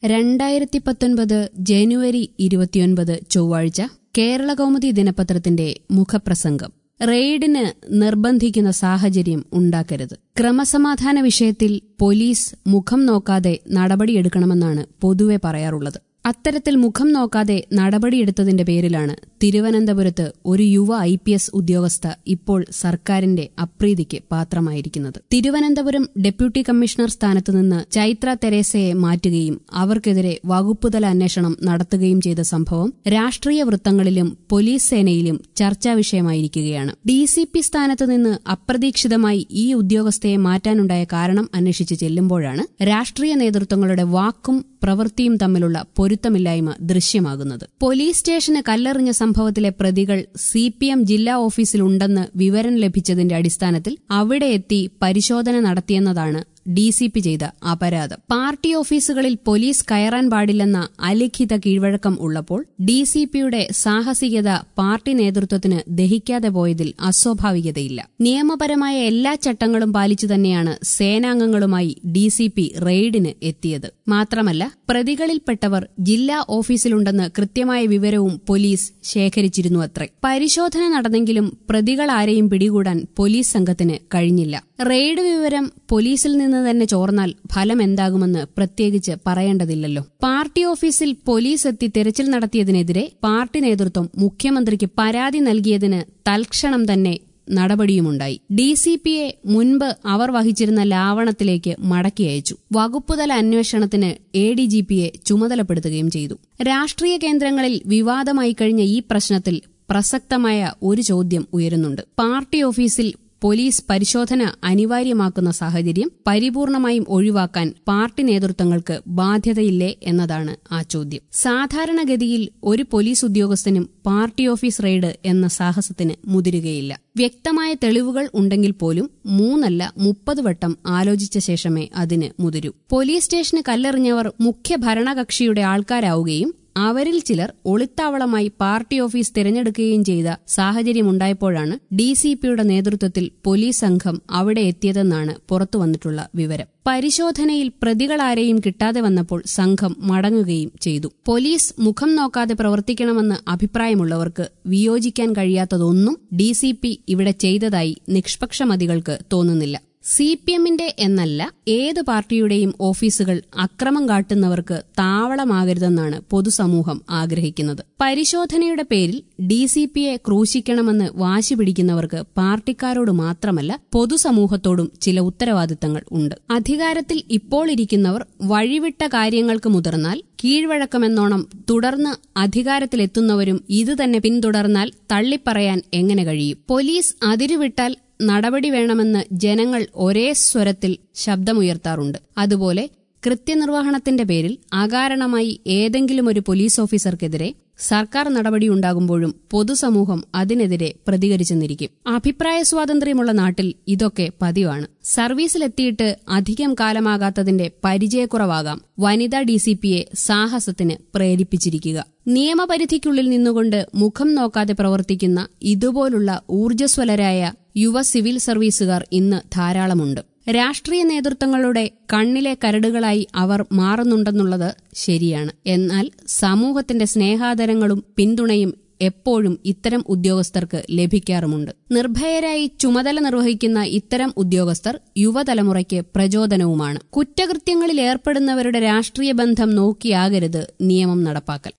രണ്ടായിരത്തി പത്തൊൻപത് ജനുവരി ഇരുപത്തിയൊൻപത് ചൊവ്വാഴ്ച കേരള കൗമുദി ദിനപത്രത്തിന്റെ മുഖപ്രസംഗം റെയ്ഡിന് നിർബന്ധിക്കുന്ന സാഹചര്യം ഉണ്ടാക്കരുത് ക്രമസമാധാന വിഷയത്തിൽ പോലീസ് മുഖം നോക്കാതെ നടപടിയെടുക്കണമെന്നാണ് പൊതുവെ പറയാറുള്ളത് അത്തരത്തിൽ മുഖം നോക്കാതെ നടപടിയെടുത്തതിന്റെ പേരിലാണ് തിരുവനന്തപുരത്ത് ഒരു യുവ ഐ പി എസ് ഉദ്യോഗസ്ഥ ഇപ്പോൾ സർക്കാരിന്റെ അപ്രീതിക്ക് പാത്രമായിരിക്കുന്നത് തിരുവനന്തപുരം ഡെപ്യൂട്ടി കമ്മീഷണർ സ്ഥാനത്ത് നിന്ന് ചൈത്ര തെരേസയെ മാറ്റുകയും അവർക്കെതിരെ വകുപ്പുതല അന്വേഷണം നടത്തുകയും ചെയ്ത സംഭവം രാഷ്ട്രീയ വൃത്തങ്ങളിലും പോലീസ് സേനയിലും ചർച്ചാ വിഷയമായിരിക്കുകയാണ് ഡി സി പി സ്ഥാനത്ത് നിന്ന് അപ്രതീക്ഷിതമായി ഈ ഉദ്യോഗസ്ഥയെ മാറ്റാനുണ്ടായ കാരണം അന്വേഷിച്ച് ചെല്ലുമ്പോഴാണ് രാഷ്ട്രീയ നേതൃത്വങ്ങളുടെ വാക്കും പ്രവൃത്തിയും തമ്മിലുള്ള പൊരുത്തമില്ലായ്മ ദൃശ്യമാകുന്നത് പോലീസ് സ്റ്റേഷന് കല്ലെറിഞ്ഞ സംഭവത്തിലെ പ്രതികൾ സി പി എം ജില്ലാ ഓഫീസിലുണ്ടെന്ന് വിവരം ലഭിച്ചതിന്റെ അടിസ്ഥാനത്തിൽ അവിടെ എത്തി പരിശോധന നടത്തിയെന്നതാണ് ഡി സി പി ചെയ്ത അപരാധം പാർട്ടി ഓഫീസുകളിൽ പോലീസ് കയറാൻ പാടില്ലെന്ന അലിഖിത കീഴ്വഴക്കം ഉള്ളപ്പോൾ ഡി സി പിയുടെ സാഹസികത പാർട്ടി നേതൃത്വത്തിന് ദഹിക്കാതെ പോയതിൽ അസ്വാഭാവികതയില്ല നിയമപരമായ എല്ലാ ചട്ടങ്ങളും പാലിച്ചു തന്നെയാണ് സേനാംഗങ്ങളുമായി ഡി സി പി റെയ്ഡിന് എത്തിയത് മാത്രമല്ല പ്രതികളിൽപ്പെട്ടവർ ജില്ലാ ഓഫീസിലുണ്ടെന്ന് കൃത്യമായ വിവരവും പോലീസ് ശേഖരിച്ചിരുന്നു അത്രേ പരിശോധന നടന്നെങ്കിലും പ്രതികളാരെയും പിടികൂടാൻ പോലീസ് സംഘത്തിന് കഴിഞ്ഞില്ല റെയ്ഡ് വിവരം പോലീസിൽ നിന്ന് തന്നെ ചോർന്നാൽ ഫലം എന്താകുമെന്ന് പ്രത്യേകിച്ച് പറയേണ്ടതില്ലല്ലോ പാർട്ടി ഓഫീസിൽ പോലീസ് എത്തി തെരച്ചിൽ നടത്തിയതിനെതിരെ പാർട്ടി നേതൃത്വം മുഖ്യമന്ത്രിക്ക് പരാതി നൽകിയതിന് തൽക്ഷണം തന്നെ നടപടിയുമുണ്ടായി ഡി സി പിയെ മുൻപ് അവർ വഹിച്ചിരുന്ന ലാവണത്തിലേക്ക് മടക്കി അയച്ചു വകുപ്പുതല അന്വേഷണത്തിന് എ ഡി ജി പിയെ ചുമതലപ്പെടുത്തുകയും ചെയ്തു രാഷ്ട്രീയ കേന്ദ്രങ്ങളിൽ വിവാദമായി കഴിഞ്ഞ ഈ പ്രശ്നത്തിൽ പ്രസക്തമായ ഒരു ചോദ്യം ഉയരുന്നുണ്ട് പാർട്ടി ഓഫീസിൽ പോലീസ് പരിശോധന അനിവാര്യമാക്കുന്ന സാഹചര്യം പരിപൂർണമായും ഒഴിവാക്കാൻ പാർട്ടി നേതൃത്വങ്ങൾക്ക് ബാധ്യതയില്ലേ എന്നതാണ് ആ ചോദ്യം സാധാരണഗതിയിൽ ഒരു പോലീസ് ഉദ്യോഗസ്ഥനും പാർട്ടി ഓഫീസ് റെയ്ഡ് എന്ന സാഹസത്തിന് മുതിരുകയില്ല വ്യക്തമായ തെളിവുകൾ ഉണ്ടെങ്കിൽ പോലും മൂന്നല്ല മുപ്പത് വട്ടം ആലോചിച്ച ശേഷമേ അതിന് മുതിരൂ പോലീസ് സ്റ്റേഷന് കല്ലെറിഞ്ഞവർ മുഖ്യ ഭരണകക്ഷിയുടെ ആൾക്കാരാവുകയും അവരിൽ ചിലർ ഒളിത്താവളമായി പാർട്ടി ഓഫീസ് തിരഞ്ഞെടുക്കുകയും ചെയ്ത സാഹചര്യമുണ്ടായപ്പോഴാണ് ഡി സി പിയുടെ നേതൃത്വത്തിൽ പോലീസ് സംഘം അവിടെ എത്തിയതെന്നാണ് പുറത്തുവന്നിട്ടുള്ള വിവരം പരിശോധനയിൽ പ്രതികളാരെയും കിട്ടാതെ വന്നപ്പോൾ സംഘം മടങ്ങുകയും ചെയ്തു പോലീസ് മുഖം നോക്കാതെ പ്രവർത്തിക്കണമെന്ന് അഭിപ്രായമുള്ളവർക്ക് വിയോജിക്കാൻ കഴിയാത്തതൊന്നും ഡി സി പി ഇവിടെ ചെയ്തതായി നിഷ്പക്ഷമതികൾക്ക് തോന്നുന്നില്ല സി പി എമ്മിന്റെ എന്നല്ല ഏത് പാർട്ടിയുടെയും ഓഫീസുകൾ അക്രമം കാട്ടുന്നവർക്ക് താവളമാകരുതെന്നാണ് പൊതുസമൂഹം ആഗ്രഹിക്കുന്നത് പരിശോധനയുടെ പേരിൽ ഡി സി പിയെ ക്രൂശിക്കണമെന്ന് വാശി പിടിക്കുന്നവർക്ക് പാർട്ടിക്കാരോട് മാത്രമല്ല പൊതുസമൂഹത്തോടും ചില ഉത്തരവാദിത്തങ്ങൾ ഉണ്ട് അധികാരത്തിൽ ഇപ്പോൾ ഇരിക്കുന്നവർ വഴിവിട്ട കാര്യങ്ങൾക്ക് മുതിർന്നാൽ കീഴ്വഴക്കമെന്നോണം തുടർന്ന് അധികാരത്തിലെത്തുന്നവരും ഇതുതന്നെ പിന്തുടർന്നാൽ തള്ളിപ്പറയാൻ എങ്ങനെ കഴിയും പോലീസ് അതിരുവിട്ടാൽ നടപടി വേണമെന്ന് ജനങ്ങൾ ഒരേ സ്വരത്തിൽ ശബ്ദമുയർത്താറുണ്ട് അതുപോലെ കൃത്യനിർവഹണത്തിന്റെ പേരിൽ അകാരണമായി ഏതെങ്കിലും ഒരു പോലീസ് ഓഫീസർക്കെതിരെ സർക്കാർ നടപടിയുണ്ടാകുമ്പോഴും പൊതുസമൂഹം അതിനെതിരെ പ്രതികരിച്ചെന്നിരിക്കും അഭിപ്രായ സ്വാതന്ത്ര്യമുള്ള നാട്ടിൽ ഇതൊക്കെ പതിവാണ് സർവീസിലെത്തിയിട്ട് അധികം കാലമാകാത്തതിന്റെ പരിചയക്കുറവാകാം വനിതാ ഡി സി പിയെ സാഹസത്തിന് പ്രേരിപ്പിച്ചിരിക്കുക നിയമപരിധിക്കുള്ളിൽ നിന്നുകൊണ്ട് മുഖം നോക്കാതെ പ്രവർത്തിക്കുന്ന ഇതുപോലുള്ള ഊർജ്ജസ്വലരായ യുവ സിവിൽ സർവീസുകാർ ഇന്ന് ധാരാളമുണ്ട് രാഷ്ട്രീയ നേതൃത്വങ്ങളുടെ കണ്ണിലെ കരടുകളായി അവർ മാറുന്നുണ്ടെന്നുള്ളത് ശരിയാണ് എന്നാൽ സമൂഹത്തിന്റെ സ്നേഹാദരങ്ങളും പിന്തുണയും എപ്പോഴും ഇത്തരം ഉദ്യോഗസ്ഥർക്ക് ലഭിക്കാറുമുണ്ട് നിർഭയരായി ചുമതല നിർവഹിക്കുന്ന ഇത്തരം ഉദ്യോഗസ്ഥർ യുവതലമുറയ്ക്ക് പ്രചോദനവുമാണ് കുറ്റകൃത്യങ്ങളിൽ ഏർപ്പെടുന്നവരുടെ രാഷ്ട്രീയ ബന്ധം നോക്കിയാകരുത് നിയമം നടപ്പാക്കൽ